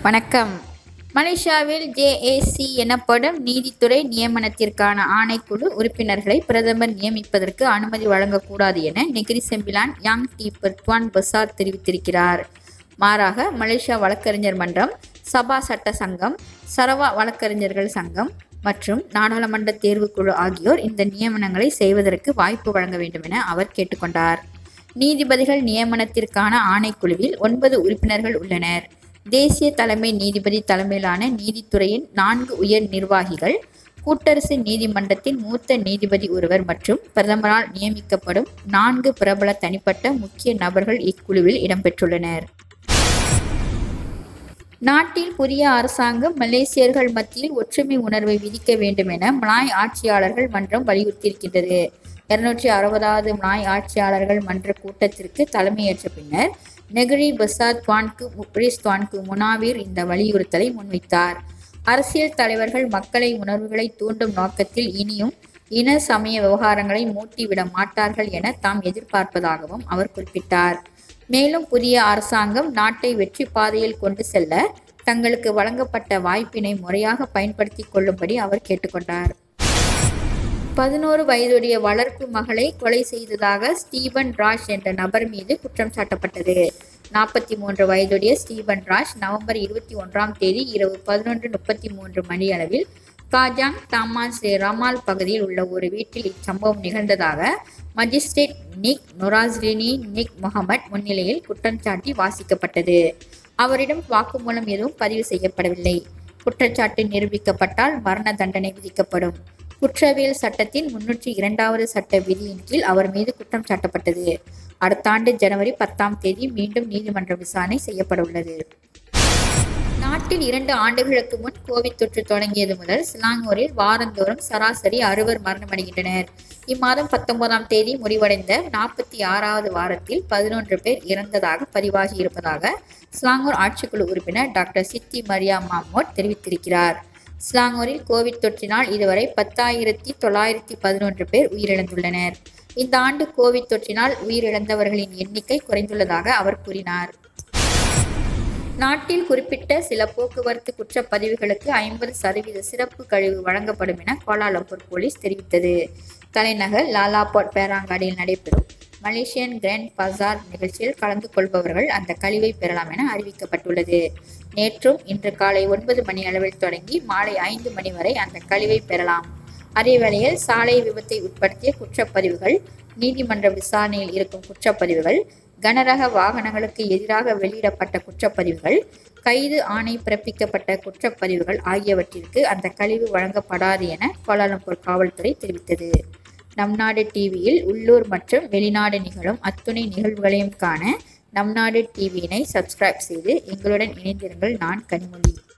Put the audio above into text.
வணக்கம் மலேசியாவில் ஜேஏசி எனப்படும் நீதித்துறை நியமனத்திற்கான ஆணைக்குழு உறுப்பினர்களை பிரதமர் நியமிப்பதற்கு அனுமதி வழங்கக்கூடாது என Negeri Sembilan Yang di Pertuan Besar தெரிவித்திருக்கிறார் மாறாக மலேசியா வழக்கறிஞர் மன்றம் சபா சட்ட சங்கம் சரவா வழக்கறிஞர்கள் சங்கம் மற்றும் நாடாளுமன்ற தேர்வுக்குழு ஆகியோர் இந்த நியமனங்களை செய்வதற்கு வாய்ப்பு வழங்க வேண்டும் என அவர் கேட்டுக்கொண்டார் நீதிபதிகள் நியமனத்திற்கான ஆணைக்குழுவில் ஒன்பது உறுப்பினர்கள் உள்ளனர் தேசிய தலைமை நீதிபதி தலைமையிலான நீதித்துறையின் நான்கு உயர் நிர்வாகிகள் கூட்டரசு நீதிமன்றத்தின் மூத்த நீதிபதி ஒருவர் மற்றும் பிரதமரால் நியமிக்கப்படும் நான்கு பிரபல தனிப்பட்ட முக்கிய நபர்கள் இக்குழுவில் இடம்பெற்றுள்ளனர் நாட்டில் புதிய அரசாங்கம் மலேசியர்கள் மத்தியில் ஒற்றுமை உணர்வை விதிக்க வேண்டும் என மலாய் ஆட்சியாளர்கள் மன்றம் வலியுறுத்தியிருக்கின்றது இருநூற்றி அறுபதாவது மலாய் ஆட்சியாளர்கள் மன்ற கூட்டத்திற்கு தலைமையேற்ற பின்னர் நெகிரி பசாத் துவான்கு முப்ரிஸ் துவான்கு முனாவீர் இந்த வலியுறுத்தலை முன்வைத்தார் அரசியல் தலைவர்கள் மக்களை உணர்வுகளை தூண்டும் நோக்கத்தில் இனியும் இன சமய விவகாரங்களை மூட்டிவிட மாட்டார்கள் என தாம் எதிர்பார்ப்பதாகவும் அவர் குறிப்பிட்டார் மேலும் புதிய அரசாங்கம் நாட்டை வெற்றி பாதையில் கொண்டு செல்ல தங்களுக்கு வழங்கப்பட்ட வாய்ப்பினை முறையாக பயன்படுத்தி கொள்ளும்படி அவர் கேட்டுக்கொண்டார் பதினோரு வயதுடைய வளர்ப்பு மகளை கொலை செய்ததாக ஸ்டீபன் ராஜ் என்ற நபர் மீது குற்றம் சாட்டப்பட்டது நாற்பத்தி மூன்று வயதுடைய ஸ்டீபன் ராஜ் நவம்பர் இருபத்தி ஒன்றாம் தேதி இரவு பதினொன்று முப்பத்தி மூன்று மணி அளவில் காஜாங் தாமான் ஸ்ரீ ரமால் பகுதியில் உள்ள ஒரு வீட்டில் இச்சம்பவம் நிகழ்ந்ததாக மஜிஸ்ட்ரேட் நிக் நொராஸ்ரினி நிக் முகமட் முன்னிலையில் குற்றம் சாட்டி வாசிக்கப்பட்டது அவரிடம் வாக்குமூலம் எதுவும் பதிவு செய்யப்படவில்லை குற்றச்சாட்டு நிரூபிக்கப்பட்டால் மரண தண்டனை விதிக்கப்படும் குற்றவியல் சட்டத்தின் முன்னூற்றி இரண்டாவது சட்ட விதியின் கீழ் அவர் மீது குற்றம் சாட்டப்பட்டது அடுத்த ஆண்டு ஜனவரி பத்தாம் தேதி மீண்டும் நீதிமன்ற விசாரணை செய்யப்பட உள்ளது நாட்டில் இரண்டு ஆண்டுகளுக்கு முன் கோவிட் தொற்று தொடங்கியது முதல் சிலாங்கூரில் வாரந்தோறும் சராசரி அறுவர் மரணமடைகின்றனர் இம்மாதம் பத்தொன்பதாம் தேதி முடிவடைந்த நாற்பத்தி ஆறாவது வாரத்தில் பதினொன்று பேர் இறந்ததாக பதிவாகி இருப்பதாக ஸ்லாங்கூர் ஆட்சிக்குழு உறுப்பினர் டாக்டர் சித்தி மரியா மாமோட் தெரிவித்திருக்கிறார் ஸ்லாங்கூரில் கோவிட் தொற்றினால் இதுவரை பத்தாயிரத்தி தொள்ளாயிரத்தி பதினொன்று பேர் உயிரிழந்துள்ளனர் இந்த ஆண்டு கோவிட் தொற்றினால் உயிரிழந்தவர்களின் எண்ணிக்கை குறைந்துள்ளதாக அவர் கூறினார் நாட்டில் குறிப்பிட்ட சில போக்குவரத்து குற்றப்பதிவுகளுக்கு ஐம்பது சதவீத சிறப்பு கழிவு வழங்கப்படும் என கோலாலம்பூர் போலீஸ் தெரிவித்தது தலைநகர் லாலாபாட் பேராங்காடியில் நடைபெறும் மலேசியன் கிராண்ட் பசார் நிகழ்ச்சியில் கலந்து கொள்பவர்கள் அந்த கழிவை பெறலாம் என அறிவிக்கப்பட்டுள்ளது நேற்றும் இன்று காலை ஒன்பது மணி அளவில் தொடங்கி மாலை ஐந்து மணி வரை அந்த கழிவை பெறலாம் அதேவேளையில் சாலை விபத்தை உட்படுத்திய குற்றப்பதிவுகள் நீதிமன்ற விசாரணையில் இருக்கும் குற்றப்பதிவுகள் கனரக வாகனங்களுக்கு எதிராக வெளியிடப்பட்ட குற்றப்பதிவுகள் கைது ஆணை பிறப்பிக்கப்பட்ட குற்றப்பதிவுகள் ஆகியவற்றிற்கு அந்த கழிவு வழங்கப்படாது என கோலாலம்பூர் காவல்துறை தெரிவித்தது நம் நாடு டிவியில் உள்ளூர் மற்றும் வெளிநாடு நிகழும் அத்துணை நிகழ்வுகளையும் காண நம் நாடு டிவியினை சப்ஸ்கிரைப் செய்து எங்களுடன் இணைந்திருங்கள் நான் கனிமொழி